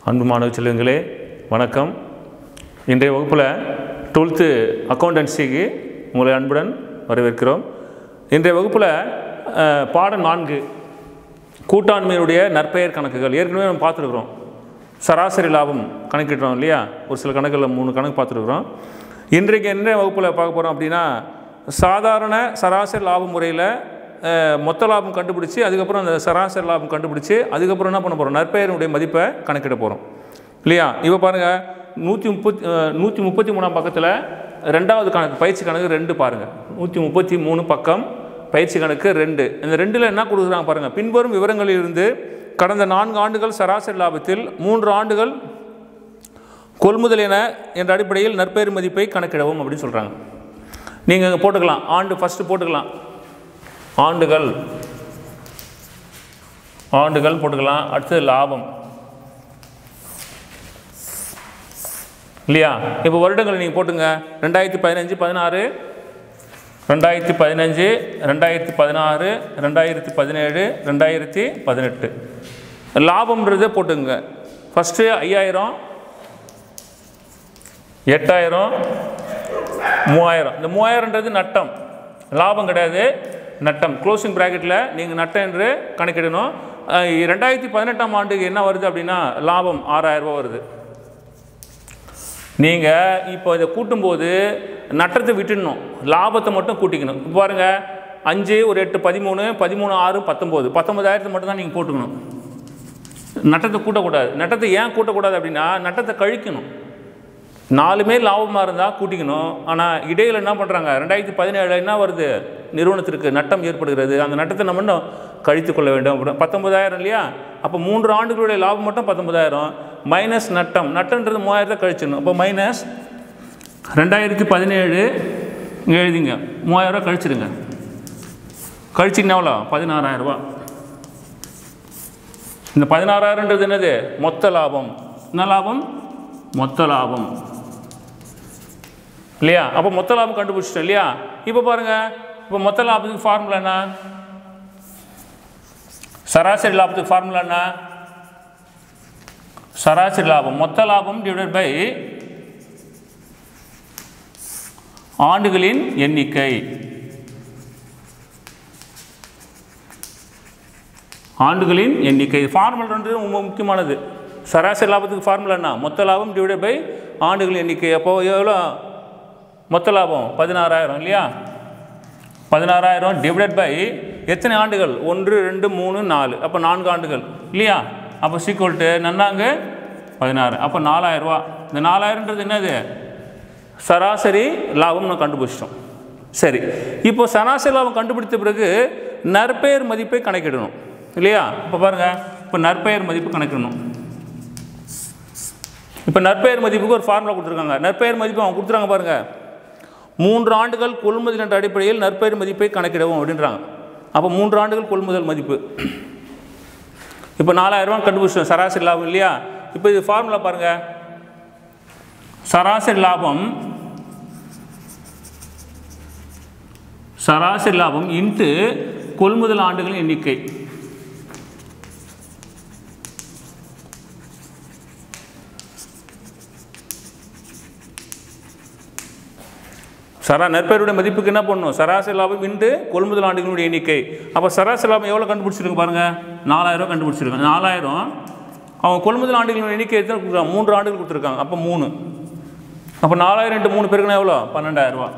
அன்பு மாணவ செல்வங்களே வணக்கம் இன்றைய வகுப்பில் டுவெல்த்து அக்கௌண்டன்சிக்கு உங்களை அன்புடன் வரவேற்கிறோம் இன்றைய வகுப்பில் அஹ், பாடம் நான்கு கூட்டாண்மையினுடைய நற்பெயர் கணக்குகள் ஏற்கனவே நம்ம பார்த்துருக்குறோம் சராசரி லாபம் கணக்கிட்டோம் இல்லையா ஒரு சில கணக்குகளில் மூணு கணக்கு பார்த்துருக்குறோம் இன்றைக்கு என்ன வகுப்பில் பார்க்க போகிறோம் அப்படின்னா சாதாரண சராசரி லாப முறையில் அஹ், மொத்த லாபம் கண்டுபிடிச்சி அதுக்கப்புறம் அந்த சராசரி லாபம் கண்டுபிடிச்சி அதுக்கப்புறம் என்ன பண்ண போகிறோம் நற்பெயருடைய மதிப்பை கணக்கிட போகிறோம் இல்லையா இப்போ பாருங்கள் நூற்றி முப்பத்தி நூற்றி முப்பத்தி மூணாம் பக்கத்தில் ரெண்டாவது கணக்கு பயிற்சி கணக்கு ரெண்டு பாருங்கள் நூற்றி முப்பத்தி மூணு பக்கம் பயிற்சி கணக்கு ரெண்டு இந்த ரெண்டில் என்ன கொடுக்குறாங்க பாருங்கள் பின்வரும் விவரங்களிலிருந்து கடந்த நான்கு ஆண்டுகள் சராசரி லாபத்தில் மூன்று ஆண்டுகள் கொள்முதல் என என்ற அடிப்படையில் நற்பெயர் மதிப்பை கணக்கிடவும் அப்படின்னு சொல்கிறாங்க நீங்கள் இங்கே போட்டுக்கலாம் ஆண்டு ஃபஸ்ட்டு போட்டுக்கலாம் ஆண்டுகள் ஆண்டுகள் போட்டுக்கலாம் அடுத்தது லாபம் இல்லையா இப்போ வருடங்கள் நீங்கள் போட்டுங்க ரெண்டாயிரத்தி பதினஞ்சு பதினாறு ரெண்டாயிரத்தி பதினஞ்சு ரெண்டாயிரத்தி பதினாறு ரெண்டாயிரத்தி பதினேழு ரெண்டாயிரத்தி பதினெட்டு லாபம்ன்றதை போட்டுங்க ஃபஸ்ட்டு ஐயாயிரம் எட்டாயிரம் மூவாயிரம் இந்த மூவாயிரன்றது நட்டம் லாபம் கிடையாது நட்டம் க்ளோசிங் ப்ராக்கெட்டில் நீங்கள் நட்டம் என்று கணக்கிடணும் அஹ் ரெண்டாயிரத்தி பதினெட்டாம் ஆண்டுக்கு என்ன வருது அப்படின்னா லாபம் ஆறாயிரம் ரூபாய் வருது நீங்கள் இப்போ இதை கூட்டும்போது நட்டத்தை விட்டுடணும் லாபத்தை மட்டும் கூட்டிக்கணும் இப்போ பாருங்கள் அஞ்சு ஒரு எட்டு பதிமூணு பதிமூணு ஆறு பத்தொம்போது பத்தொம்பதாயிரத்தை மட்டும் தான் நீங்கள் போட்டுக்கணும் நட்டத்தை கூட்டக்கூடாது நட்டத்தை ஏன் கூட்டக்கூடாது அப்படின்னா நட்டத்தை கழிக்கணும் நாலுமே லாபமாக இருந்தால் கூட்டிக்கணும் ஆனால் இடையில் என்ன பண்ணுறாங்க ரெண்டாயிரத்தி பதினேழில் என்ன வருது நிறுவனத்திற்கு நட்டம் ஏற்படுகிறது அந்த நட்டத்தை நம்ம இன்னும் கழித்து கொள்ள வேண்டும் அப்படி பத்தொன்பதாயிரம் இல்லையா அப்போ மூன்று ஆண்டுகளுடைய லாபம் மட்டும் பத்தொன்பதாயிரம் மைனஸ் நட்டம் நட்டன்றது மூவாயிரத்தை கழிச்சிடணும் அப்போ மைனஸ் ரெண்டாயிரத்தி பதினேழு இங்கே எழுதிங்க மூவாயிரரூவா கழிச்சிடுங்க கழிச்சிங்கன்னா எவ்வளோ பதினாறாயிரரூபா இந்த பதினாறாயிரன்றது என்னது மொத்த லாபம் என்ன லாபம் மொத்த லாபம் இல்லையா அப்போ மொத்த லாபம் கண்டுபிடிச்சிட்டோம் இல்லையா இப்போ பாருங்கள் இப்போ மொத்த லாபத்துக்கு ஃபார்முலா என்ன சராசரி லாபத்துக்கு ஃபார்முலா என்ன சராசரி லாபம் மொத்த லாபம் டிவைடட் பை ஆண்டுகளின் எண்ணிக்கை ஆண்டுகளின் எண்ணிக்கை ஃபார்முலான்றது ரொம்ப முக்கியமானது சராசரி லாபத்துக்கு ஃபார்முலா என்ன மொத்த லாபம் டிவைடட் பை ஆண்டுகளின் எண்ணிக்கை அப்போ எவ்வளோ மொத்த லாபம் பதினாறாயிரம் இல்லையா பதினாறாயிரம் டிவைடட் பை எத்தனை ஆண்டுகள் ஒன்று ரெண்டு மூணு நாலு அப்போ நான்கு ஆண்டுகள் இல்லையா அப்போ சீக்வல்ட்டு நன்னாங்க பதினாறு அப்போ நாலாயிரரூவா இந்த நாலாயிரன்றது என்னது சராசரி லாபம் நான் கண்டுபிடிச்சிட்டோம் சரி இப்போ சராசரி லாபம் கண்டுபிடித்த பிறகு நற்பெயர் மதிப்பை கணக்கிடணும் இல்லையா இப்போ பாருங்கள் இப்போ நற்பெயர் மதிப்பு கணக்கிடணும் இப்போ நற்பெயர் மதிப்புக்கு ஒரு ஃபார்முலா கொடுத்துருக்காங்க நற்பெயர் மதிப்பு அவங்க கொடுத்துறாங்க பாருங்கள் மூன்று ஆண்டுகள் கொள்முதல் என்ற அடிப்படையில் நற்பெயர் மதிப்பை கணக்கிடவும் அப்படின்றாங்க அப்போ மூன்று ஆண்டுகள் கொள்முதல் மதிப்பு இப்போ நாலாயிரரூவா கண்டுபிடிச்சோம் சராசரி லாபம் இல்லையா இப்போ இது ஃபார்முலா பாருங்கள் சராசரி லாபம் சராசரி லாபம் இன்ட்டு கொள்முதல் ஆண்டுகளின் எண்ணிக்கை சரா நற்பெயருடைய மதிப்புக்கு என்ன பண்ணணும் சராசரி லாபம் இன்று கொள்முதல் ஆண்டுகளுடைய எண்ணிக்கை அப்போ சராசரி லாபம் எவ்வளோ கண்டுபிடிச்சிருக்கு பாருங்கள் நாலாயிரம் கண்டுபிடிச்சிருக்காங்க நாலாயிரம் அவங்க கொள்முதல் ஆண்டுகளின் எண்ணிக்கை எத்தனை கொடுக்குறாங்க மூன்று ஆண்டுகள் கொடுத்துருக்காங்க அப்போ மூணு அப்போ நாலாயிரம் ரெண்டு மூணு பேருக்குன்னா எவ்வளோ பன்னெண்டாயிரம் ரூபா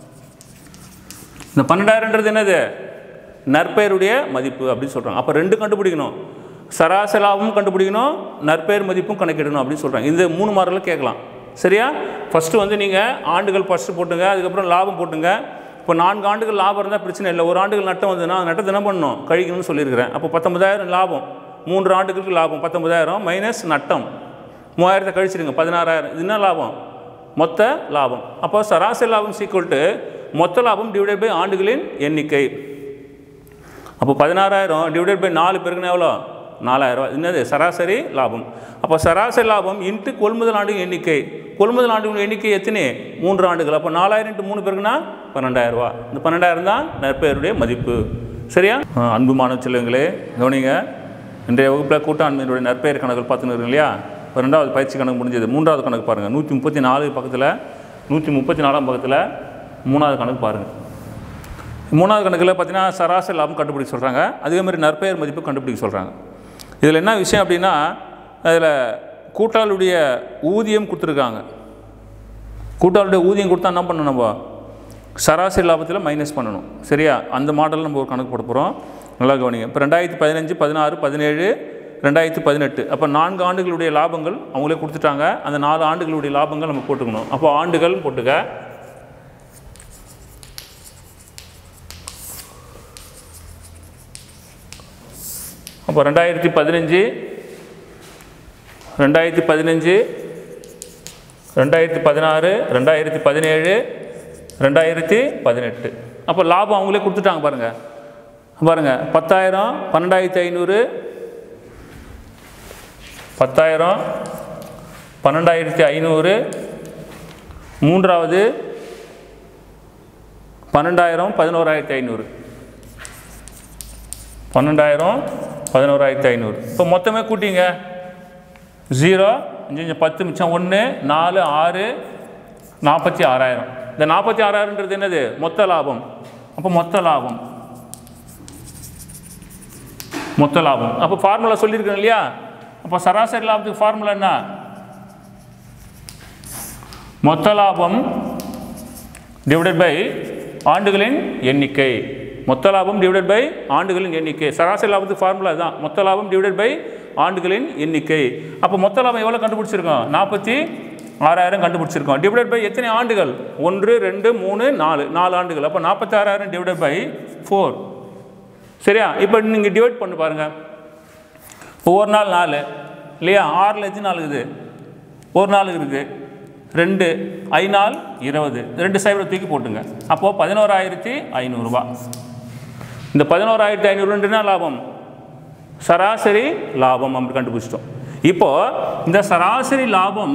இந்த பன்னெண்டாயிரன்றது என்னது நற்பெயருடைய மதிப்பு அப்படின்னு சொல்கிறாங்க அப்போ ரெண்டு கண்டுபிடிக்கணும் சராசரி லாபமும் கண்டுபிடிக்கணும் நற்பெயர் மதிப்பும் கணக்கிடணும் அப்படின்னு சொல்கிறாங்க இந்த மூணு மாடலில் கேட்கலாம் சரியா ஃபஸ்ட்டு வந்து நீங்கள் ஆண்டுகள் ஃபஸ்ட்டு போட்டுங்க அதுக்கப்புறம் லாபம் போட்டுங்க இப்போ நான்கு ஆண்டுகள் லாபம் இருந்தால் பிரச்சனை இல்லை ஒரு ஆண்டுகள் நட்டம் வந்ததுன்னா அந்த நட்டத்தை என்ன பண்ணணும் கழிக்கணும்னு சொல்லியிருக்கிறேன் அப்போ பத்தொன்பதாயிரம் லாபம் மூன்று ஆண்டுகளுக்கு லாபம் பத்தொன்பதாயிரம் மைனஸ் நட்டம் மூவாயிரத்தை கழிச்சிடுங்க பதினாறாயிரம் இது என்ன லாபம் மொத்த லாபம் அப்போ சராசரி லாபம் சீக்குவல் மொத்த லாபம் டிவைடட் பை ஆண்டுகளின் எண்ணிக்கை அப்போ பதினாறாயிரம் டிவைடட் பை நாலு பேருக்குன்னா எவ்வளோ நாலாயிரம் ரூபாய் என்னது சராசரி லாபம் அப்போ சராசரி லாபம் இன்ட்டு கொள்முதல் ஆண்டு எண்ணிக்கை கொள்முதல் ஆண்டுகள் எண்ணிக்கை எத்தனை மூன்று ஆண்டுகள் அப்போ நாலாயிரம் இன்ட்டு மூணு பேருக்குன்னா பன்னெண்டாயிரம் ரூபா இந்த பன்னெண்டாயிரம் தான் நற்பெயருடைய மதிப்பு சரியா ஆ, அன்பு மாணவ செல்வங்களே கவனிங்க இன்றைய வகுப்பில் கூட்டாண்மையினுடைய நற்பெயர் கணக்குகள் பார்த்துன்னு இருக்கோம் இல்லையா இப்போ ரெண்டாவது பயிற்சி கணக்கு முடிஞ்சது மூன்றாவது கணக்கு பாருங்கள் நூற்றி முப்பத்தி நாலு பக்கத்தில் நூற்றி முப்பத்தி நாலாம் பக்கத்தில் மூணாவது கணக்கு பாருங்கள் மூணாவது கணக்கில் பார்த்தீங்கன்னா சராசரி லாபம் கண்டுபிடிக்க சொல்கிறாங்க அதே மாதிரி நற்பெயர் மதிப்பு கண்டுபிடிக்க சொல்கிறாங்க இதில் என்ன விஷயம் அப்படின்னா அதில் கூட்டாளுடைய ஊதியம் கொடுத்துருக்காங்க கூட்டாளுடைய ஊதியம் கொடுத்தா என்ன பண்ணணும் நம்ம சராசரி லாபத்தில் மைனஸ் பண்ணணும் சரியா அந்த மாடலில் நம்ம ஒரு கணக்கு போட போகிறோம் நல்லா கவனிங்க இப்போ ரெண்டாயிரத்தி பதினஞ்சு பதினாறு பதினேழு ரெண்டாயிரத்தி பதினெட்டு அப்போ நான்கு ஆண்டுகளுடைய லாபங்கள் அவங்களே கொடுத்துட்டாங்க அந்த நாலு ஆண்டுகளுடைய லாபங்கள் நம்ம போட்டுக்கணும் அப்போ ஆண்டுகள் போட்டுக்க அப்போ ரெண்டாயிரத்தி பதினஞ்சு ரெண்டாயிரத்தி பதினஞ்சு ரெண்டாயிரத்தி பதினாறு ரெண்டாயிரத்தி பதினேழு ரெண்டாயிரத்தி பதினெட்டு அப்போ லாபம் அவங்களே கொடுத்துட்டாங்க பாருங்கள் பாருங்கள் பத்தாயிரம் பன்னெண்டாயிரத்தி ஐநூறு பத்தாயிரம் பன்னெண்டாயிரத்தி ஐநூறு மூன்றாவது பன்னெண்டாயிரம் பதினோராயிரத்தி ஐநூறு பன்னெண்டாயிரம் பதினோராயிரத்தி ஐநூறு இப்போ மொத்தமே கூட்டிங்க ஜீரோ அஞ்சு அஞ்சு பத்து மிச்சம் ஒன்று நாலு ஆறு நாற்பத்தி ஆறாயிரம் இந்த நாற்பத்தி ஆறாயிரம்ன்றது என்னது மொத்த லாபம் அப்போ மொத்த லாபம் மொத்த லாபம் அப்போ ஃபார்முலா சொல்லியிருக்கேன் இல்லையா அப்போ சராசரி லாபத்துக்கு ஃபார்முலா என்ன மொத்த லாபம் டிவைடட் பை ஆண்டுகளின் எண்ணிக்கை மொத்த லாபம் டிவைடட் பை ஆண்டுகளின் எண்ணிக்கை சராசரி லாபத்துக்கு ஃபார்முலா தான் மொத்த லாபம் டிவைடட் பை ஆண்டுகளின் எண்ணிக்கை அப்போ மொத்த லாபம் எவ்வளோ கண்டுபிடிச்சிருக்கோம் நாற்பத்தி ஆறாயிரம் கண்டுபிடிச்சிருக்கோம் டிவைடட் பை எத்தனை ஆண்டுகள் ஒன்று ரெண்டு மூணு நாலு நாலு ஆண்டுகள் அப்போ நாற்பத்தி ஆறாயிரம் டிவைடட் பை ஃபோர் சரியா இப்போ நீங்கள் டிவைட் பண்ணி பாருங்கள் ஒவ்வொரு நாள் நாலு இல்லையா ஆறில் எத்தனை நாள் இருக்குது ஒரு நாள் இருக்குது ரெண்டு ஐ நாள் இருபது ரெண்டு சைபரை தூக்கி போட்டுங்க அப்போது பதினோராயிரத்தி ஐநூறுரூவா இந்த பதினோராயிரத்தி ஐநூறுன்றா லாபம் சராசரி லாபம் அப்படி கண்டுபிடிச்சிட்டோம் இப்போது இந்த சராசரி லாபம்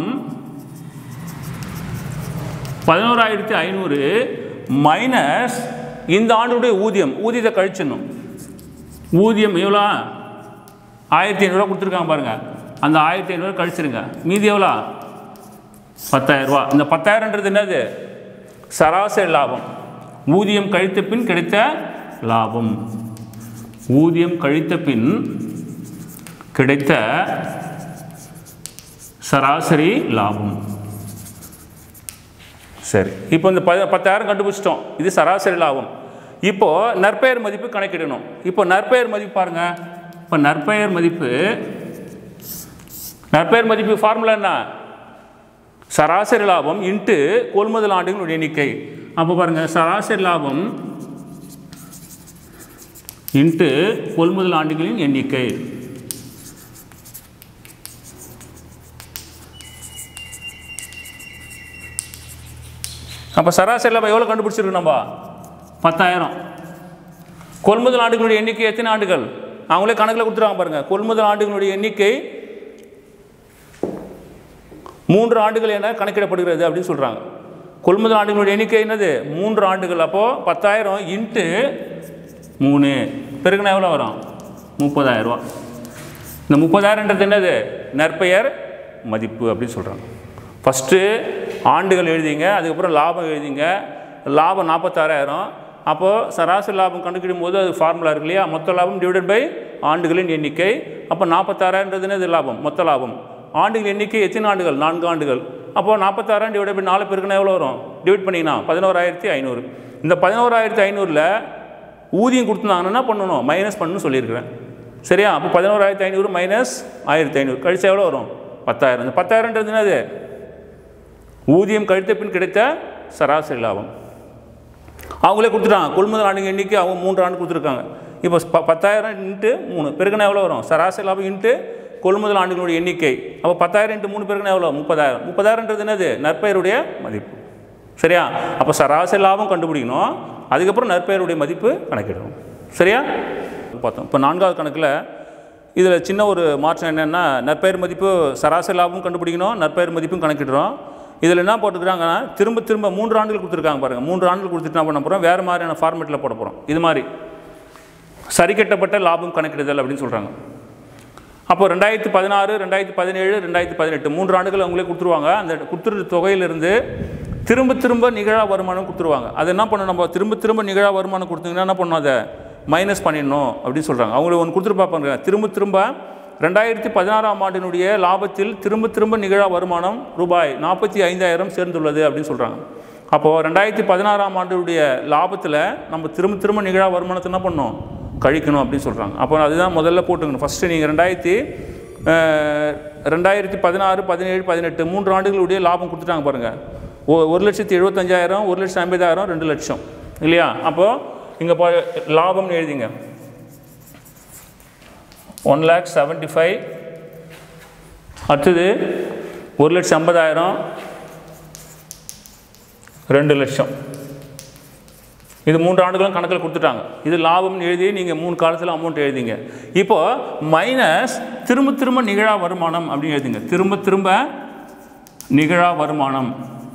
பதினோராயிரத்தி ஐநூறு மைனஸ் இந்த ஆண்டுடைய ஊதியம் ஊதியத்தை கழிச்சிடணும் ஊதியம் எவ்வளோ ஆயிரத்தி ஐநூறுரூவா கொடுத்துருக்காங்க பாருங்கள் அந்த ஆயிரத்தி ஐநூறு கழிச்சிருங்க மீதி எவ்வளோ பத்தாயிரரூபா இந்த பத்தாயிரன்றது என்னது சராசரி லாபம் ஊதியம் கழித்த பின் கிடைத்த லாபம் ஊதியம் கழித்த பின் கிடைத்த சராசரி லாபம் சரி இப்போ இந்த ப பத்தாயிரம் கண்டுபிடிச்சிட்டோம் இது சராசரி லாபம் இப்போ நற்பெயர் மதிப்பு கணக்கிடணும் இப்போ நற்பெயர் மதிப்பு பாருங்க இப்போ நற்பெயர் மதிப்பு நற்பெயர் மதிப்பு ஃபார்முலா என்ன சராசரி லாபம் இன்ட்டு கொள்முதல் ஆண்டுகளுடைய எண்ணிக்கை அப்போ பாருங்க சராசரி லாபம் இன்ட்டு கொள்முதல் ஆண்டுகளின் எண்ணிக்கை அப்போ சராசரி லாபம் எவ்வளோ கண்டுபிடிச்சிருக்கு நம்ம பத்தாயிரம் கொள்முதல் ஆண்டுகளுடைய எண்ணிக்கை எத்தனை ஆண்டுகள் அவங்களே கணக்கில் கொடுத்துருவாங்க பாருங்க கொள்முதல் ஆண்டுகளுடைய எண்ணிக்கை மூன்று ஆண்டுகள் என கணக்கிடப்படுகிறது அப்படின்னு சொல்கிறாங்க கொள்முதல் ஆண்டுகளுடைய எண்ணிக்கை என்னது மூன்று ஆண்டுகள் அப்போது பத்தாயிரம் இன்ட்டு மூணு பெருக்குனா எவ்வளோ வரும் முப்பதாயிரம் ரூபா இந்த முப்பதாயிரன்றது என்னது நற்பெயர் மதிப்பு அப்படின்னு சொல்கிறாங்க ஃபஸ்ட்டு ஆண்டுகள் எழுதிங்க அதுக்கப்புறம் லாபம் எழுதிங்க லாபம் நாற்பத்தாறாயிரம் அப்போது சராசரி லாபம் கணக்கிடும் போது அது ஃபார்முலா இருக்கு இல்லையா மொத்த லாபம் டிவைடட் பை ஆண்டுகளின் எண்ணிக்கை அப்போ நாற்பத்தாறாயிரன்றது என்னது லாபம் மொத்த லாபம் ஆண்டுகள் எண்ணிக்கை எத்தனை ஆண்டுகள் நான்கு ஆண்டுகள் அப்போது நாற்பத்தாயிரம் டிவைட் பை நாலு பேருக்குன்னா எவ்வளோ வரும் டிவைட் பண்ணிங்கன்னா பதினோராயிரத்தி ஐநூறு இந்த பதினோராயிரத்தி ஐநூறில் ஊதியம் கொடுத்துருந்தாங்கன்னா என்ன பண்ணணும் மைனஸ் பண்ணணும்னு சொல்லியிருக்கிறேன் சரியா அப்போ பதினோராயிரத்தி ஐநூறு மைனஸ் ஆயிரத்தி ஐநூறு கழிச்சா எவ்வளோ வரும் பத்தாயிரம் இந்த பத்தாயிரன்றது என்னது ஊதியம் கழித்த பின் கிடைத்த சராசரி லாபம் அவங்களே கொடுத்துட்டாங்க கொள்முதல் ஆண்டு எண்ணிக்கை அவங்க மூன்று ஆண்டு கொடுத்துருக்காங்க இப்போ ப பத்தாயிரம் இன்ட்டு மூணு பெருக்குனா எவ்வளோ வரும் சராசரி லாபம் இன்ட்டு கொள்முதல் ஆண்டுகளுடைய எண்ணிக்கை அப்போ பத்தாயிரம் இன்ட்டு மூணு பெருக்குனா எவ்வளோ முப்பதாயிரம் முப்பதாயிரன்றது என்னது நற்பெயருடைய மதிப்பு சரியா அப்போ சராசரி லாபம் கண்டுபிடிக்கணும் அதுக்கப்புறம் நற்பெயருடைய மதிப்பு கணக்கிடணும் சரியா பார்த்தோம் இப்போ நான்காவது கணக்கில் இதில் சின்ன ஒரு மாற்றம் என்னென்னா நற்பெயர் மதிப்பு சராசரி லாபமும் கண்டுபிடிக்கணும் நற்பெயர் மதிப்பும் கணக்கிடுறோம் இதில் என்ன போட்டுக்கிறாங்கன்னா திரும்ப திரும்ப மூன்று ஆண்டுகள் கொடுத்துருக்காங்க பாருங்கள் மூன்று ஆண்டுகள் கொடுத்துட்டு என்ன பண்ண போகிறோம் வேறு மாதிரியான ஃபார்மேட்டில் போட போகிறோம் இது மாதிரி சரி கட்டப்பட்ட லாபம் கணக்கிடுதல் அப்படின்னு சொல்கிறாங்க அப்போ ரெண்டாயிரத்தி பதினாறு ரெண்டாயிரத்தி பதினேழு ரெண்டாயிரத்தி பதினெட்டு மூன்று ஆண்டுகள் அவங்களே கொடுத்துருவாங்க அந்த கொடுத்துருக்க தொகையிலிருந்து திரும்ப திரும்ப நிகழா வருமானம் கொடுத்துருவாங்க அது என்ன பண்ணணும் நம்ம திரும்ப திரும்ப நிகழா வருமானம் கொடுத்தீங்கன்னா என்ன பண்ணணும் அதை மைனஸ் பண்ணிடணும் அப்படின்னு சொல்கிறாங்க அவங்களுக்கு ஒன்று கொடுத்துருப்பாங்க திரும்ப திரும்ப ரெண்டாயிரத்தி பதினாறாம் ஆண்டினுடைய லாபத்தில் திரும்ப திரும்ப நிகழா வருமானம் ரூபாய் நாற்பத்தி ஐந்தாயிரம் சேர்ந்துள்ளது அப்படின்னு சொல்கிறாங்க அப்போது ரெண்டாயிரத்தி பதினாறாம் ஆண்டுடைய லாபத்தில் நம்ம திரும்ப திரும்ப நிகழா வருமானத்தை என்ன பண்ணணும் கழிக்கணும் அப்படின்னு சொல்கிறாங்க அப்போ அதுதான் முதல்ல போட்டுக்கணும் ஃபஸ்ட்டு நீங்கள் ரெண்டாயிரத்தி அஹ், ரெண்டாயிரத்தி பதினாறு பதினேழு பதினெட்டு மூன்று ஆண்டுகளுடைய லாபம் கொடுத்துட்டாங்க பாருங்கள் ஒ ஒரு லட்சத்தி எழுபத்தஞ்சாயிரம் ஒரு லட்சத்தி ஐம்பதாயிரம் ரெண்டு லட்சம் இல்லையா அப்போது இங்கே பா லாபம்னு எழுதிங்க ஒன் லேக் செவன்ட்டி ஃபைவ் அடுத்தது ஒரு லட்சம் ஐம்பதாயிரம் ரெண்டு லட்சம் இது மூன்று ஆண்டுகளும் கணக்கில் கொடுத்துட்டாங்க இது லாபம்னு எழுதி நீங்கள் மூணு காலத்தில் அமௌண்ட் எழுதிங்க இப்போ மைனஸ் திரும்ப திரும்ப நிகழா வருமானம் அப்படின்னு எழுதிங்க திரும்ப திரும்ப நிகழா வருமானம்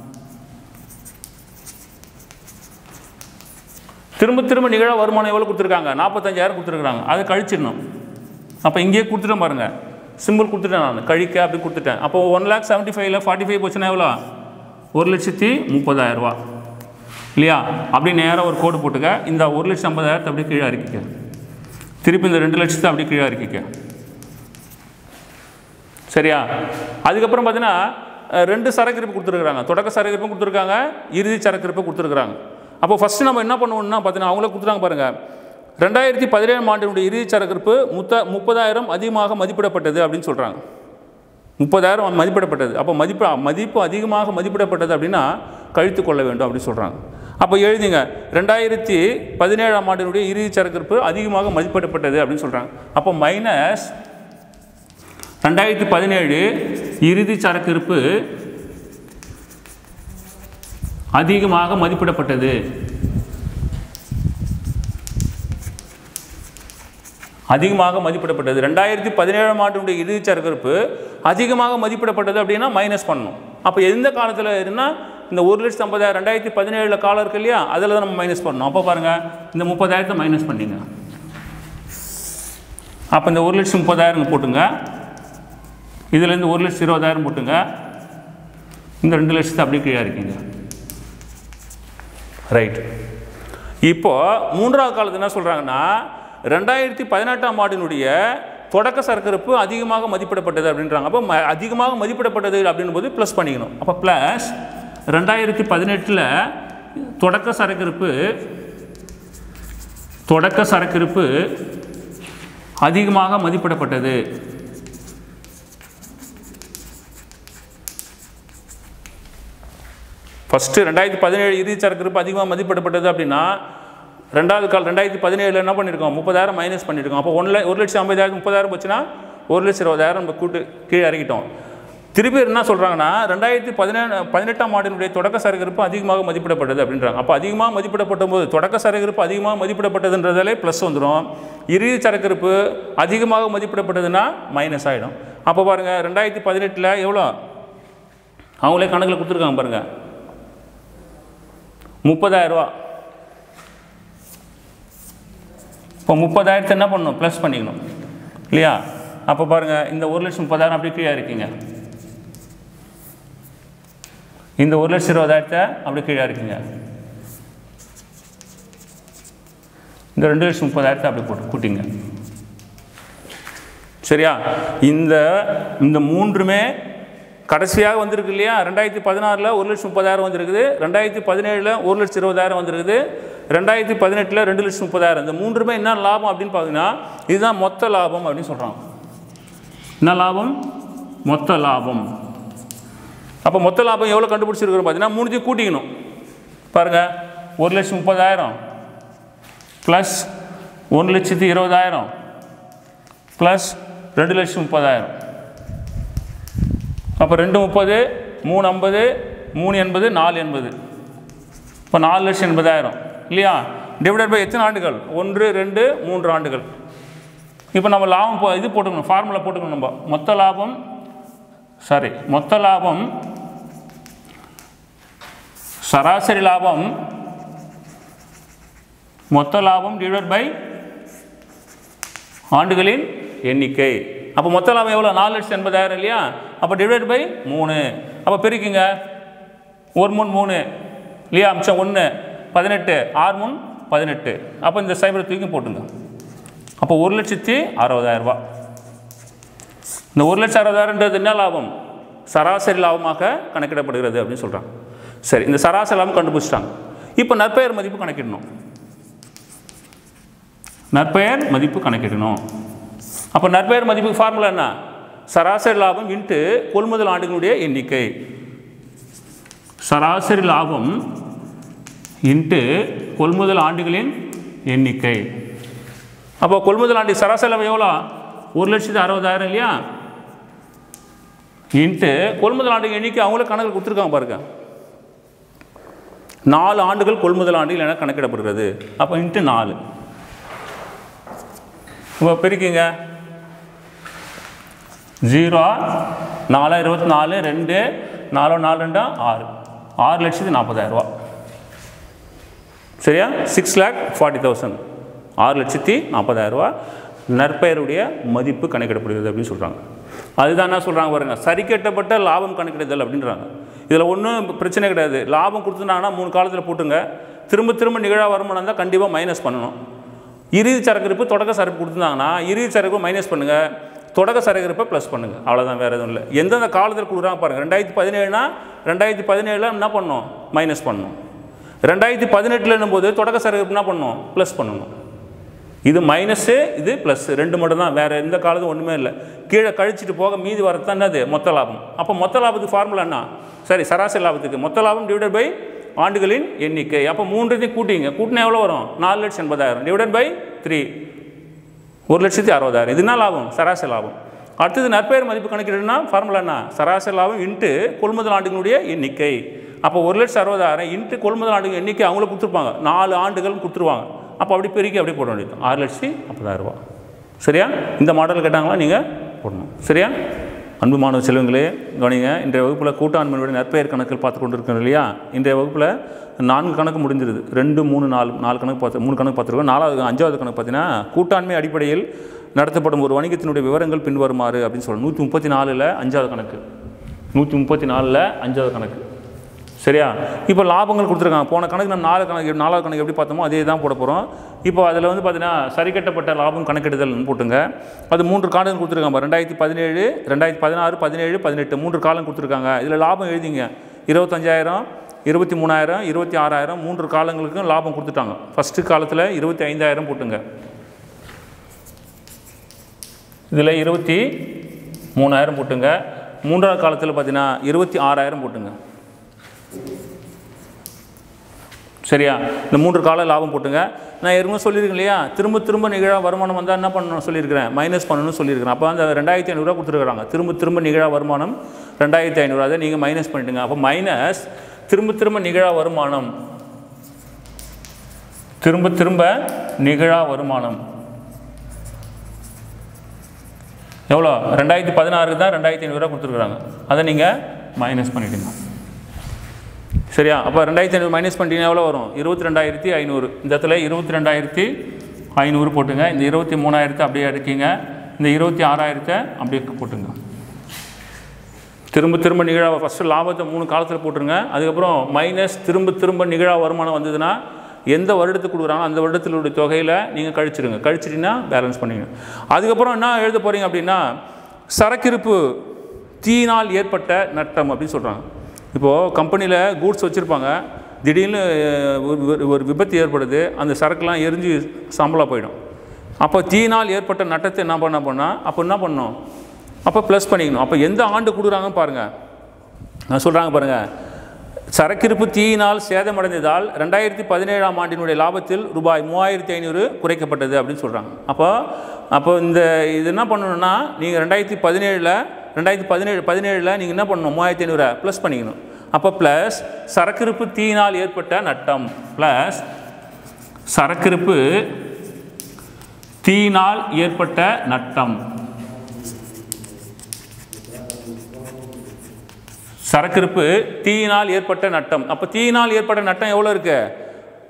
திரும்ப திரும்ப நிகழா வருமானம் எவ்வளோ கொடுத்துருக்காங்க நாற்பத்தஞ்சாயிரம் கொடுத்துருக்காங்க அதை கழிச்சிடணும் அப்போ இங்கேயே கொடுத்துட்டேன் பாருங்க சிம்பிள் கொடுத்துட்டேன் நான் கழிக்க அப்படி கொடுத்துட்டேன் அப்போ ஒன் லேக் செவன்ட்டி ஃபைவ்ல ஃபார்ட்டி ஃபைவ் போச்சுன்னா எவ்வளோ ஒரு லட்சத்தி முப்பதாயிரம் ரூபா இல்லையா அப்படி நேராக ஒரு கோடு போட்டுக்க இந்த ஒரு லட்சம் ஐம்பதாயிரத்தை அப்படியே கீழே இறக்கிக்க திருப்பி இந்த ரெண்டு லட்சத்தை அப்படியே கீழே இறக்கிக்க சரியா அதுக்கப்புறம் பார்த்தீங்கன்னா அஹ், ரெண்டு சரக்கிருப்பு கொடுத்துருக்குறாங்க தொடக்க சரக்கிருப்பும் கொடுத்துருக்காங்க இறுதி சரக்கிருப்பு கொடுத்துருக்குறாங்க அப்போ ஃபஸ்ட்டு நம்ம என்ன பண்ணுவோம்னா பார்த்தீங்கன்னா அவங்களே கொடுத்துறாங்க பாருங்கள் ரெண்டாயிரத்தி பதினேழாம் ஆண்டினுடைய இறுதி சரக்கிருப்பு முத்த முப்பதாயிரம் அதிகமாக மதிப்பிடப்பட்டது அப்படின்னு சொல்கிறாங்க முப்பதாயிரம் மதிப்பிடப்பட்டது அப்போ மதிப்பு மதிப்பு அதிகமாக மதிப்பிடப்பட்டது அப்படின்னா கழித்து கொள்ள வேண்டும் அப்படின்னு சொல்கிறாங்க அப்போ எழுதிங்க ரெண்டாயிரத்தி பதினேழாம் ஆண்டினுடைய இறுதி சரக்கிருப்பு அதிகமாக மதிப்பிடப்பட்டது அப்படின்னு சொல்கிறாங்க அப்போ மைனஸ் ரெண்டாயிரத்தி பதினேழு இறுதி சரக்கிருப்பு அதிகமாக மதிப்பிடப்பட்டது அதிகமாக மதிப்பிடப்பட்டது ரெண்டாயிரத்தி பதினேழாம் ஆண்டுடைய இறுதி சரக்கிருப்பு அதிகமாக மதிப்பிடப்பட்டது அப்படின்னா மைனஸ் பண்ணணும் அப்போ எந்த காலத்தில் இருந்தால் இந்த ஒரு லட்சத்து ஐம்பதாயிரம் ரெண்டாயிரத்தி பதினேழில் காலம் இருக்கு இல்லையா அதில் தான் நம்ம மைனஸ் பண்ணணும் அப்போ பாருங்கள் இந்த முப்பதாயிரத்தை மைனஸ் பண்ணிங்க அப்போ இந்த ஒரு லட்சம் முப்பதாயிரம் போட்டுங்க இதுலேருந்து ஒரு லட்சம் இருபதாயிரம் போட்டுங்க இந்த ரெண்டு லட்சத்தை அப்படியே கீழே இருக்கீங்க ரைட் இப்போ மூன்றாவது காலத்து என்ன சொல்கிறாங்கன்னா ரெண்டாயிரத்தி பதினெட்டாம் ஆண்டினுடைய தொடக்க சரக்கிருப்பு அதிகமாக மதிப்பிடப்பட்டது அப்படின்றாங்க அப்போ ம- அதிகமாக மதிப்பிடப்பட்டது அப்படின்னும் போது ப்ளஸ் பண்ணிக்கணும் அப்போ ப்ளஸ் ரெண்டாயிரத்தி பதினெட்டில் தொடக்க சரக்கிருப்பு தொடக்க சரக்கிருப்பு அதிகமாக மதிப்பிடப்பட்டது ஃபஸ்ட்டு ரெண்டாயிரத்தி பதினேழு இறுதி சரக்கிருப்பு அதிகமாக மதிப்பிடப்பட்டது அப்படின்னா ரெண்டாவது கால் ரெண்டாயிரத்தி பதினேழில் என்ன பண்ணியிருக்கோம் முப்பதாயிரம் மைனஸ் பண்ணியிருக்கோம் அப்போ ஒன்றில் ஒரு லட்சம் ஐம்பதாயிரம் முப்பதாயிரம் போச்சுன்னா ஒரு லட்சம் இருபதாயிரம் நம்ம கூட்டு கீழே இறக்கிட்டோம் திருப்பி என்ன சொல்கிறாங்கன்னா ரெண்டாயிரத்தி பதினேழு பதினெட்டாம் ஆண்டினுடைய தொடக்க சரக்கிருப்பு அதிகமாக மதிப்பிடப்பட்டது அப்படின்றாங்க அப்போ அதிகமாக மதிப்பிடப்பட்ட போது தொடக்க சரக்கிருப்பு அதிகமாக மதிப்பிடப்பட்டதுன்றதாலே ப்ளஸ் வந்துடும் இறுதி சரக்கிருப்பு அதிகமாக மதிப்பிடப்பட்டதுன்னா மைனஸ் ஆகிடும் அப்போ பாருங்கள் ரெண்டாயிரத்தி பதினெட்டில் எவ்வளோ அவங்களே கணக்கில் கொடுத்துருக்காங்க பாருங்கள் முப்பதாயிரரூவா இப்போ முப்பதாயிரத்தை என்ன பண்ணணும் ப்ளஸ் பண்ணிக்கணும் இல்லையா அப்போ பாருங்கள் இந்த ஒரு லட்சம் முப்பதாயிரம் அப்படியே கீழே இருக்கீங்க இந்த ஒரு லட்சம் இருபதாயிரத்தை அப்படியே கீழே இருக்கீங்க இந்த ரெண்டு லட்சம் முப்பதாயிரத்தை அப்படி போட்டு கூட்டிங்க சரியா இந்த இந்த மூன்றுமே கடைசியாக வந்திருக்கு இல்லையா ரெண்டாயிரத்தி பதினாறில் ஒரு லட்சம் முப்பதாயிரம் வந்திருக்குது ரெண்டாயிரத்தி பதினேழில் ஒரு லட்சம் இருபதாயிரம் வந்திருக்குது ரெண்டாயிரத்தி பதினெட்டில் ரெண்டு லட்சம் முப்பதாயிரம் இந்த மூன்றுமே என்ன லாபம் அப்படின்னு பார்த்தீங்கன்னா இதுதான் மொத்த லாபம் அப்படின்னு சொல்கிறாங்க என்ன லாபம் மொத்த லாபம் அப்போ மொத்த லாபம் எவ்வளோ கண்டுபிடிச்சிருக்கிறோம் பார்த்தீங்கன்னா மூணுத்தையும் கூட்டிக்கணும் பாருங்கள் ஒரு லட்சம் முப்பதாயிரம் ப்ளஸ் ஒன்று லட்சத்தி இருபதாயிரம் ப்ளஸ் ரெண்டு லட்சம் முப்பதாயிரம் அப்போ ரெண்டு முப்பது மூணு ஐம்பது மூணு எண்பது நாலு எண்பது இப்போ நாலு லட்சம் எண்பதாயிரம் இல்லையா டிவைடட் பை எத்தனை ஆண்டுகள் ஒன்று ரெண்டு மூன்று ஆண்டுகள் இப்போ நம்ம லாபம் போ- இது போட்டுக்கணும் ஃபார்முலா போட்டுக்கணும் நம்ம மொத்த லாபம் சாரி மொத்த லாபம் சராசரி லாபம் மொத்த லாபம் டிவைட் பை ஆண்டுகளின் எண்ணிக்கை அப்போ மொத்த லாபம் எவ்வளோ நாலு லட்சத்தி எண்பதாயிரம் இல்லையா அப்போ டிவைட் பை மூணு அப்போ பெருக்கிங்க ஒரு மூணு மூணு இல்லையா அம்சம் ஒன்று பதினெட்டு ஆறு மூணு பதினெட்டு அப்போ இந்த சைபரை தூக்கி போட்டுங்க அப்போ ஒரு லட்சத்தி அறுபதாயிரம் ரூபாய் இந்த ஒரு லட்சம் அறுபதாயிரன்றது என்ன லாபம் சராசரி லாபமாக கணக்கிடப்படுகிறது அப்படின்னு சொல்கிறாங்க சரி இந்த சராசரி லாபம் கண்டுபிடிச்சிட்டாங்க இப்போ நற்பெயர் மதிப்பு கணக்கிடணும் நற்பெயர் மதிப்பு கணக்கிடணும் அப்போ நற்பெயர் மதிப்பு ஃபார்முலா என்ன சராசரி லாபம் இன்ட்டு கொள்முதல் ஆண்டுகளுடைய எண்ணிக்கை சராசரி லாபம் இன்ட்டு கொள்முதல் ஆண்டுகளின் எண்ணிக்கை அப்போ கொள்முதல் ஆண்டு சராசரி லாபம் எவ்வளோ ஒரு லட்சத்து அறுபதாயிரம் இல்லையா இன்ட்டு கொள்முதல் ஆண்டு எண்ணிக்கை அவங்களே கணக்கில் கொடுத்துருக்காங்க பாருங்க நாலு ஆண்டுகள் கொள்முதல் ஆண்டுகள் என கணக்கிடப்படுகிறது அப்போ இன்ட்டு நாலு இப்போ பிரிக்குங்க ஜீரோ நாலு இருபத்தி நாலு ரெண்டு நாலு நாலு ரெண்டா ஆறு ஆறு லட்சத்து நாற்பதாயிரம் ரூபா சரியா சிக்ஸ் லேக் ஃபார்ட்டி தௌசண்ட் ஆறு லட்சத்தி நாற்பதாயிரம் ரூபா நற்பெயருடைய மதிப்பு கணக்கிடப்படுகிறது அப்படின்னு சொல்கிறாங்க அதுதான் என்ன சொல்கிறாங்க பாருங்க சரி கட்டப்பட்ட லாபம் கணக்கிடுதல் அப்படின்றாங்க இதில் ஒன்றும் பிரச்சனை கிடையாது லாபம் கொடுத்துட்டாங்கன்னா மூணு காலத்தில் போட்டுங்க திரும்ப திரும்ப நிகழா வருமானம் தான் கண்டிப்பாக மைனஸ் பண்ணணும் இறுதி சரக்கு இருப்பு தொடக்க சரக்கு கொடுத்துருந்தாங்கன்னா இறுதி சரக்கு மைனஸ் பண்ணுங்கள் தொடக்க சரக்கு இருப்பை ப்ளஸ் பண்ணுங்கள் அவ்வளோதான் வேறு எதுவும் இல்லை எந்தெந்த காலத்தில் கொடுக்குறாங்க பாருங்கள் ரெண்டாயிரத்தி பதினேழுனா ரெண்டாயிரத்தி பதினேழில் என்ன பண்ணணும் மைனஸ் பண்ணணும் ரெண்டாயிரத்தி பதினெட்டில் போது தொடக்க சரக்கு இருப்பு என்ன பண்ணணும் ப்ளஸ் பண்ணணும் இது மைனஸு இது ப்ளஸ் ரெண்டு மட்டும் தான் வேறு எந்த காலத்தும் ஒன்றுமே இல்லை கீழே கழிச்சிட்டு போக மீதி வரது என்னது மொத்த லாபம் அப்போ மொத்த லாபத்துக்கு ஃபார்முலா என்ன சரி சராசரி லாபத்துக்கு மொத்த லாபம் டிவைடட் பை ஆண்டுகளின் எண்ணிக்கை அப்போ மூன்றையும் கூட்டிங்க கூட்டினா எவ்வளோ வரும் நாலு லட்சம் எண்பதாயிரம் டிவைடட் பை த்ரீ ஒரு லட்சத்தி அறுபதாயிரம் இது என்ன லாபம் சராசரி லாபம் அடுத்தது நற்பெயர் மதிப்பு கணக்கிடுனா ஃபார்முலா என்ன சராசரி லாபம் இன்ட்டு கொள்முதல் ஆண்டுகளுடைய எண்ணிக்கை அப்போ ஒரு லட்சம் அறுபதாயிரம் இன்ட்டு கொள்முதல் ஆண்டுகள் எண்ணிக்கை அவங்கள கொடுத்துருப்பாங்க நாலு ஆண்டுகள் கொடுத்துருவாங்க அப்போ அப்படி பெருக்கி அப்படி போட வேண்டியது ஆறு லட்சத்தி ஐம்பதாயிரம் ரூபா சரியா இந்த மாடல் கேட்டாங்களா நீங்கள் போடணும் சரியா அன்பு மாணவ செல்வங்களே கவனிங்க இன்றைய வகுப்பில் கூட்டாண்மையுடைய நற்பெயர் கணக்கில் பார்த்து கொண்டு இருக்கோம் இல்லையா இன்றைய வகுப்பில் நான்கு கணக்கு முடிஞ்சிருது ரெண்டு மூணு நாலு நாலு கணக்கு பார்த்து மூணு கணக்கு பார்த்துருக்கோம் நாலாவது அஞ்சாவது கணக்கு பார்த்தீங்கன்னா கூட்டாண்மை அடிப்படையில் நடத்தப்படும் ஒரு வணிகத்தினுடைய விவரங்கள் பின்வருமாறு அப்படின்னு சொல்லணும் நூற்றி முப்பத்தி நாலில் அஞ்சாவது கணக்கு நூற்றி முப்பத்தி நாலில் அஞ்சாவது கணக்கு சரியா இப்போ லாபங்கள் கொடுத்துருக்காங்க போன கணக்கு நம்ம நாலு கணக்கு நாலாவது கணக்கு எப்படி பார்த்தோமோ அதே தான் போட போகிறோம் இப்போ அதில் வந்து பார்த்தீங்கன்னா சரி கட்டப்பட்ட லாபம் கணக்கெடுதல்னு போட்டுங்க அது மூன்று காலம் கொடுத்துருக்காங்க ரெண்டாயிரத்தி பதினேழு ரெண்டாயிரத்தி பதினாறு பதினேழு பதினெட்டு மூன்று காலம் கொடுத்துருக்காங்க இதில் லாபம் எழுதிங்க இருபத்தஞ்சாயிரம் இருபத்தி மூணாயிரம் இருபத்தி ஆறாயிரம் மூன்று காலங்களுக்கும் லாபம் கொடுத்துட்டாங்க ஃபஸ்ட்டு காலத்தில் இருபத்தி ஐந்தாயிரம் போட்டுங்க இதில் இருபத்தி மூணாயிரம் போட்டுங்க மூன்றாவது காலத்தில் பார்த்தீங்கன்னா இருபத்தி ஆறாயிரம் போட்டுங்க சரியா இந்த மூன்று கால லாபம் போட்டுங்க நான் ஏற்கனவே சொல்லியிருக்கேன் இல்லையா திரும்ப திரும்ப நிகழா வருமானம் வந்தால் என்ன பண்ணணும் சொல்லியிருக்கிறேன் மைனஸ் பண்ணணும்னு சொல்லியிருக்கிறேன் அப்போ அந்த ரெண்டாயிரத்தி ஐநூறுரூவா கொடுத்துருக்காங்க திரும்ப திரும்ப நிகழா வருமானம் ரெண்டாயிரத்தி ஐநூறுரூவா அதை நீங்கள் மைனஸ் பண்ணிட்டுங்க அப்போ மைனஸ் திரும்ப திரும்ப நிகழா வருமானம் திரும்ப திரும்ப நிகழா வருமானம் எவ்வளோ ரெண்டாயிரத்தி பதினாறுக்கு தான் ரெண்டாயிரத்தி ஐநூறுரூவா கொடுத்துருக்குறாங்க அதை நீங்கள் மைனஸ் பண்ணிவிடுங்க சரியா அப்போ ரெண்டாயிரத்தி ஐநூறு மைனஸ் பண்ணிட்டீங்கன்னா எவ்வளோ வரும் இருபத்தி ரெண்டாயிரத்தி ஐநூறு இந்த இடத்துல இருபத்தி ரெண்டாயிரத்தி ஐநூறு போட்டுங்க இந்த இருபத்தி மூணாயிரத்தை அப்படியே அடிக்கிங்க இந்த இருபத்தி ஆறாயிரத்தை அப்படியே போட்டுங்க திரும்ப திரும்ப நிகழா ஃபஸ்ட்டு லாபத்தை மூணு காலத்தில் போட்டுருங்க அதுக்கப்புறம் மைனஸ் திரும்ப திரும்ப நிகழா வருமானம் வந்ததுன்னா எந்த வருடத்துக்கு கொடுக்குறாங்களோ அந்த வருடத்தினுடைய தொகையில் நீங்கள் கழிச்சிடுங்க கழிச்சிட்டிங்கன்னா பேலன்ஸ் பண்ணிங்க அதுக்கப்புறம் என்ன எழுத போகிறீங்க அப்படின்னா சரக்கிருப்பு தீயினால் ஏற்பட்ட நட்டம் அப்படின்னு சொல்கிறாங்க இப்போது கம்பெனியில் கூட்ஸ் வச்சுருப்பாங்க திடீர்னு அஹ், ஒரு- ஒரு- ஒரு விபத்து ஏற்படுது அந்த சரக்குலாம் எரிஞ்சு சாம்பலாக போயிடும் அப்போ தீயினால் ஏற்பட்ட நட்டத்தை என்ன பண்ண பண்ணால் அப்போ என்ன பண்ணணும் அப்போ ப்ளஸ் பண்ணிக்கணும் அப்போ எந்த ஆண்டு கொடுக்குறாங்கன்னு பாருங்கள் நான் சொல்கிறாங்க பாருங்கள் சரக்கிருப்பு தீயினால் சேதமடைந்ததால் ரெண்டாயிரத்தி பதினேழாம் ஆண்டினுடைய லாபத்தில் ரூபாய் மூவாயிரத்தி ஐநூறு குறைக்கப்பட்டது அப்படின்னு சொல்கிறாங்க அப்போ அப்போ இந்த இது என்ன பண்ணணும்னா நீங்கள் ரெண்டாயிரத்தி பதினேழில் ரெண்டாயிரத்தி பதினேழு பதினேழில் நீங்கள் என்ன பண்ணணும் மூவாயிரத்தி ஐநூறை ப்ளஸ் பண்ணிக்கணும் அப்போ ப்ளஸ் சரக்கிருப்பு தீயினால் ஏற்பட்ட நட்டம் ப்ளஸ் சரக்கிருப்பு தீயினால் ஏற்பட்ட நட்டம் சரக்கிருப்பு தீயினால் ஏற்பட்ட நட்டம் அப்போ தீயினால் ஏற்பட்ட நட்டம் எவ்வளோ இருக்கு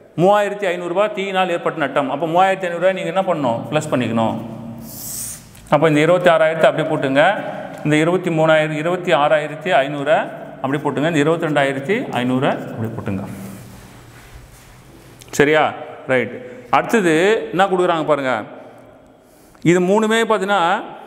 மூவாயிரத்தி ஐநூறுரூபா தீயினால் ஏற்பட்ட நட்டம் அப்போ மூவாயிரத்தி ஐநூறுரூவா நீங்கள் என்ன பண்ணணும் ப்ளஸ் பண்ணிக்கணும் அப்போ இந்த இருபத்தி ஆறாயிரத்தை அப்படி போட்டுங்க இந்த இருபத்தி மூணாயிரம் இருபத்தி ஆறாயிரத்தி ஐநூறை அப்படி போட்டுங்க இந்த இருபத்தி ரெண்டாயிரத்தி ஐநூறை அப்படி போட்டுங்க சரியா ரைட் அடுத்தது என்ன கொடுக்குறாங்க பாருங்கள் இது மூணுமே பார்த்தீங்கன்னா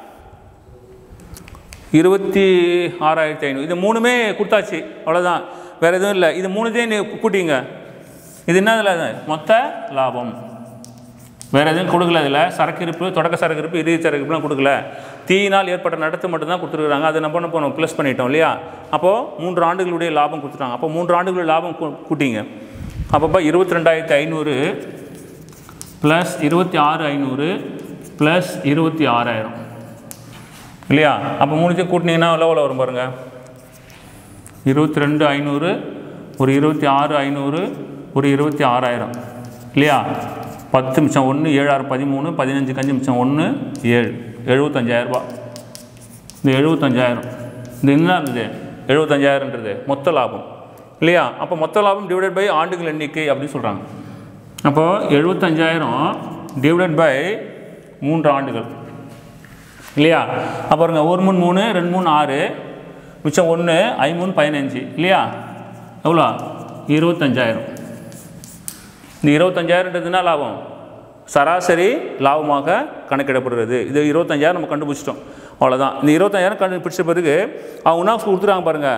இருபத்தி ஆறாயிரத்தி ஐநூறு இது மூணுமே கொடுத்தாச்சு அவ்வளோதான் வேறு எதுவும் இல்லை இது மூணுத்தையும் நீ கூட்டிங்க இது என்ன இதில் மொத்த லாபம் வேறு எதுவும் கொடுக்கல இதில் சரக்கு இருப்பு தொடக்க சரக்கு இருப்பு இறுதி சரக்கு இருப்புலாம் கொடுக்கல தீயினால் ஏற்பட்ட நடத்து மட்டும்தான் கொடுத்துருக்குறாங்க அதை நம்ம என்ன பண்ணோம் ப்ளஸ் பண்ணிட்டோம் இல்லையா அப்போது மூன்று ஆண்டுகளுடைய லாபம் கொடுத்துட்டாங்க அப்போ மூன்று ஆண்டுகளுடைய லாபம் கூ- கூட்டிங்க அப்பப்போ இருபத்தி ரெண்டாயிரத்தி ஐநூறு ப்ளஸ் இருபத்தி ஆறு ஐநூறு ப்ளஸ் இருபத்தி ஆறாயிரம் இல்லையா அப்போ மூணுத்தையும் கூட்டினீங்கன்னா எவ்வளோ வரும் பாருங்கள் இருபத்தி ரெண்டு ஐநூறு ஒரு இருபத்தி ஆறு ஐநூறு ஒரு இருபத்தி ஆறாயிரம் இல்லையா பத்து மிச்சம் ஒன்று ஏழாறு பதிமூணு பதினஞ்சு கஞ்சி மிச்சம் ஒன்று ஏழு எழுபத்தஞ்சாயிரரூபா இந்த எழுபத்தஞ்சாயிரம் இந்த என்ன இருந்தது எழுபத்தஞ்சாயிரன்றது மொத்த லாபம் இல்லையா அப்போ மொத்த லாபம் டிவைடட் பை ஆண்டுகள் எண்ணிக்கை அப்படின்னு சொல்கிறாங்க அப்போது எழுபத்தஞ்சாயிரம் டிவைடட் பை மூன்று ஆண்டுகள் இல்லையா அப்புறங்க ஒரு மூணு மூணு ரெண்டு மூணு ஆறு மிச்சம் ஒன்று ஐமூணு பதினஞ்சு இல்லையா எவ்வளோ இருபத்தஞ்சாயிரம் இந்த இருபத்தஞ்சாயிரன்றது என்ன லாபம் சராசரி லாபமாக கணக்கிடப்படுகிறது இது இருபத்தஞ்சாயிரம் நம்ம கண்டுபிடிச்சிட்டோம் அவ்வளோதான் இந்த இருபத்தஞ்சாயிரம் கண்டுபிடிச்ச பிறகு அவங்க என்ன கொடுத்துறாங்க பாருங்கள்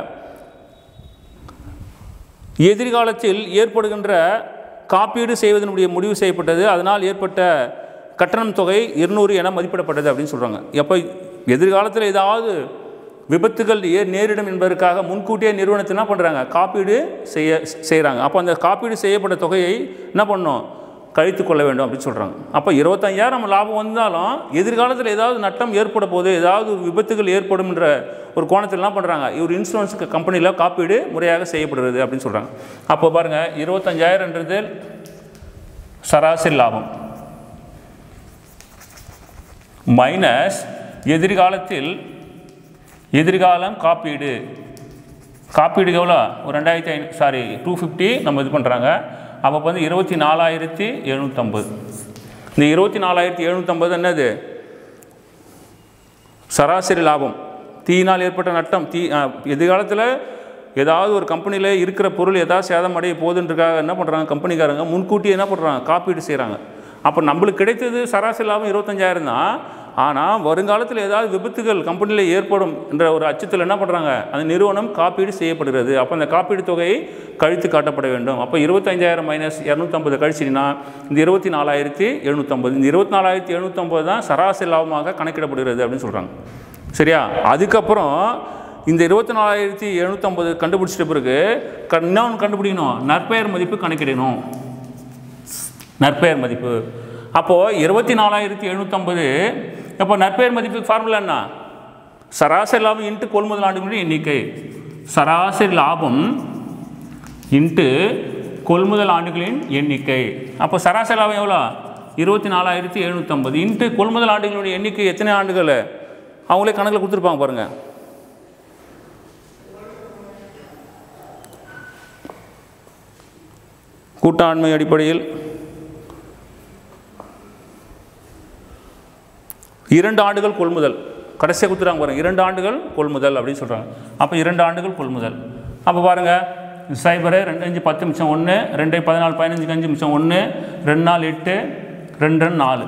எதிர்காலத்தில் ஏற்படுகின்ற காப்பீடு செய்வதனுடைய முடிவு செய்யப்பட்டது அதனால் ஏற்பட்ட கட்டணம் தொகை இருநூறு என மதிப்பிடப்பட்டது அப்படின்னு சொல்கிறாங்க எப்போ எதிர்காலத்தில் ஏதாவது விபத்துகள் ஏ நேரிடும் என்பதற்காக முன்கூட்டியே நிறுவனத்தை என்ன பண்ணுறாங்க காப்பீடு செய்ய செய்கிறாங்க அப்போ அந்த காப்பீடு செய்யப்பட்ட தொகையை என்ன பண்ணணும் கழித்து கொள்ள வேண்டும் அப்படின்னு சொல்கிறாங்க அப்போ இருபத்தஞ்சாயிரம் நம்ம லாபம் வந்தாலும் எதிர்காலத்தில் ஏதாவது நட்டம் ஏற்பட போது ஏதாவது விபத்துகள் ஏற்படும் என்ற ஒரு கோணத்தில் என்ன பண்ணுறாங்க இவர் இன்சூரன்ஸ் கம்பெனியில் காப்பீடு முறையாக செய்யப்படுறது அப்படின்னு சொல்கிறாங்க அப்போ பாருங்கள் இருபத்தஞ்சாயிரன்றது சராசரி லாபம் மைனஸ் எதிர்காலத்தில் எதிர்காலம் காப்பீடு காப்பீடுக்கு எவ்வளோ ஒரு ரெண்டாயிரத்தி ஐநூ சாரி டூ ஃபிஃப்டி நம்ம இது பண்ணுறாங்க அப்போ வந்து இருபத்தி நாலாயிரத்தி எழுநூற்றம்பது இந்த இருபத்தி நாலாயிரத்தி எழுநூற்றம்பது என்னது சராசரி லாபம் தீயினால் ஏற்பட்ட நட்டம் தீ அஹ், எதிர்காலத்தில் ஏதாவது ஒரு கம்பெனியில் இருக்கிற பொருள் ஏதாவது சேதம் அடைய போகுதுன்றக்காக என்ன பண்ணுறாங்க கம்பெனிக்காரங்க முன்கூட்டி என்ன பண்ணுறாங்க காப்பீடு செய்கிறாங்க அப்போ நம்மளுக்கு கிடைத்தது சராசரி லாபம் இருபத்தஞ்சாயிரம் தான் ஆனால் வருங்காலத்தில் ஏதாவது விபத்துகள் கம்பெனியில் ஏற்படும் என்ற ஒரு அச்சத்தில் என்ன பண்ணுறாங்க அந்த நிறுவனம் காப்பீடு செய்யப்படுகிறது அப்போ அந்த காப்பீடு தொகையை கழித்து காட்டப்பட வேண்டும் அப்போ இருபத்தஞ்சாயிரம் மைனஸ் இரநூத்தம்பது கழிச்சிங்கன்னா இந்த இருபத்தி நாலாயிரத்தி எழுநூற்றம்பது இந்த இருபத்தி நாலாயிரத்தி எழுநூற்றம்பது தான் சராசரி லாபமாக கணக்கிடப்படுகிறது அப்படின்னு சொல்கிறாங்க சரியா அதுக்கப்புறம் இந்த இருபத்தி நாலாயிரத்தி எழுநூற்றம்பது கண்டுபிடிச்சிட்ட பிறகு க- இன்னொன்று கண்டுபிடிக்கணும் நற்பெயர் மதிப்பு கணக்கிடணும் நற்பெயர் மதிப்பு அப்போது இருபத்தி நாலாயிரத்தி எழுநூற்றம்பது அப்போ நற்பெயர் மதிப்புக்கு ஃபார்முலா என்ன சராசரி லாபம் இன்ட்டு கொள்முதல் ஆண்டுகளுடைய எண்ணிக்கை சராசரி லாபம் இன்ட்டு கொள்முதல் ஆண்டுகளின் எண்ணிக்கை அப்போ சராசரி லாபம் எவ்வளோ இருபத்தி நாலாயிரத்தி எழுநூற்றம்பது இன்ட்டு கொள்முதல் ஆண்டுகளுடைய எண்ணிக்கை எத்தனை ஆண்டுகள் அவங்களே கணக்கில் கொடுத்துருப்பாங்க பாருங்கள் கூட்டாண்மை அடிப்படையில் இரண்டு ஆண்டுகள் கொள்முதல் கடைசியாக கொடுத்துறாங்க பாருங்க இரண்டு ஆண்டுகள் கொள்முதல் அப்படின்னு சொல்கிறாங்க அப்போ இரண்டு ஆண்டுகள் கொள்முதல் அப்போ பாருங்கள் சைபரு ரெண்டு அஞ்சு பத்து மிச்சம் ஒன்று ரெண்டு பதினாலு பதினஞ்சு அஞ்சு மிச்சம் ஒன்று ரெண்டு நாலு எட்டு ரெண்டு ரெண்டு நாலு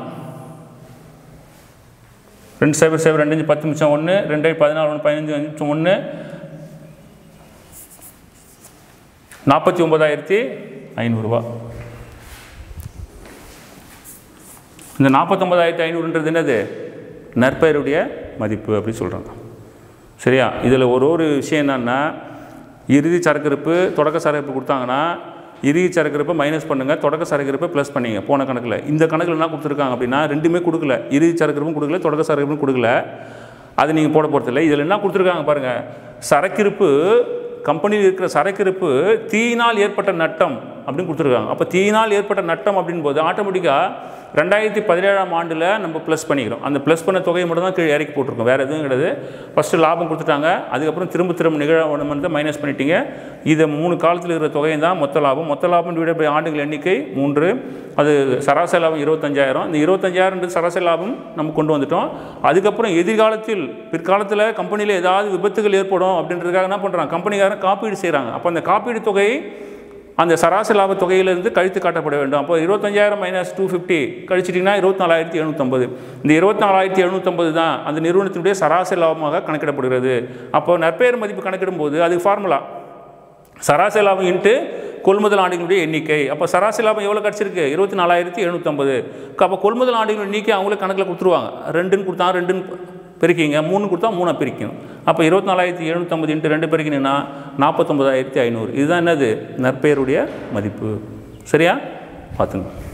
ரெண்டு சைபர் சைபர் ரெண்டு அஞ்சு பத்து மிச்சம் ஒன்று ரெண்டு பதினாலு ஒன்று பதினஞ்சு அஞ்சு மிச்சம் ஒன்று நாற்பத்தி ஒம்பதாயிரத்தி ஐநூறுரூவா இந்த நாற்பத்தொம்பதாயிரத்தி ஐநூறுன்றது என்னது நற்பெயருடைய மதிப்பு அப்படின்னு சொல்கிறாங்க சரியா இதில் ஒரு ஒரு விஷயம் என்னன்னா இறுதி சரக்கிருப்பு தொடக்க சரக்கிருப்பு கொடுத்தாங்கன்னா இறுதி சரக்கிருப்பை மைனஸ் பண்ணுங்கள் தொடக்க சரக்கிருப்பை ப்ளஸ் பண்ணிங்க போன கணக்கில் இந்த கணக்கில் என்ன கொடுத்துருக்காங்க அப்படின்னா ரெண்டுமே கொடுக்கல இறுதி சரக்கிருப்பும் கொடுக்கல தொடக்க சரக்கிருப்பும் கொடுக்கல அது நீங்கள் போட போகிறதில்ல இதில் என்ன கொடுத்துருக்காங்க பாருங்கள் சரக்கிருப்பு கம்பெனியில் இருக்கிற சரக்கிருப்பு தீயினால் ஏற்பட்ட நட்டம் அப்படின்னு கொடுத்துருக்காங்க அப்போ தீயினால் ஏற்பட்ட நட்டம் அப்படின் போது ஆட்டோமேட்டிக்காக ரெண்டாயிரத்தி பதினேழாம் ஆண்டில் நம்ம ப்ளஸ் பண்ணிக்கிறோம் அந்த ப்ளஸ் பண்ண தொகையை மட்டும் தான் கீழே இறக்கி போட்டிருக்கோம் வேறு எதுவும் கிடையாது ஃபஸ்ட்டு லாபம் கொடுத்துட்டாங்க அதுக்கப்புறம் திரும்ப திரும்ப நிகழ்வு வந்து மைனஸ் பண்ணிட்டீங்க இது மூணு காலத்தில் இருக்கிற தொகையும் தான் மொத்த லாபம் மொத்த லாபம் டிவைட் பை ஆண்டுகள் எண்ணிக்கை மூன்று அது சராசரி லாபம் இருபத்தஞ்சாயிரம் இந்த இருபத்தஞ்சாயிரம்ன்றது சராசரி லாபம் நம்ம கொண்டு வந்துட்டோம் அதுக்கப்புறம் எதிர்காலத்தில் பிற்காலத்தில் கம்பெனியில் ஏதாவது விபத்துகள் ஏற்படும் அப்படின்றதுக்காக என்ன பண்ணுறாங்க கம்பெனிக்காரன் காப்பீடு செய்கிறாங்க அப்போ அந்த காப்பீடு தொகை அந்த சராசரி லாப தொகையிலிருந்து கழித்து காட்டப்பட வேண்டும் அப்போ இருபத்தஞ்சாயிரம் மைனஸ் டூ ஃபிஃப்டி கழிச்சிட்டிங்கன்னா இருபத்தி நாலாயிரத்தி எழுநூற்றம்பது இந்த இருபத்தி நாலாயிரத்தி எழுநூற்றம்பது தான் அந்த நிறுவனத்தினுடைய சராசரி லாபமாக கணக்கிடப்படுகிறது அப்போ நற்பெயர் மதிப்பு கணக்கிடும்போது அதுக்கு ஃபார்முலா சராசரி லாபம் இன்ட்டு கொள்முதல் ஆண்டுகளுடைய எண்ணிக்கை அப்போ சராசரி லாபம் எவ்வளோ கிடச்சிருக்கு இருபத்தி நாலாயிரத்தி எழுநூற்றம்பது அப்போ கொள்முதல் ஆண்டுகள் எண்ணிக்கை அவங்களே கணக்கில் கொடுத்துருவாங்க ரெண்டுன்னு கொடுத்தா ரெண்டுன்னு பெருக்கிங்க மூணு கொடுத்தா மூணை பிரிக்கணும் அப்போ இருபத்தி நாலாயிரத்தி எழுநூற்றம்பது இன்ட்டு ரெண்டு பெருக்கினீங்கன்னா நாற்பத்தொம்பதாயிரத்தி ஐநூறு இதுதான் என்னது நற்பெயருடைய மதிப்பு சரியா பார்த்துங்க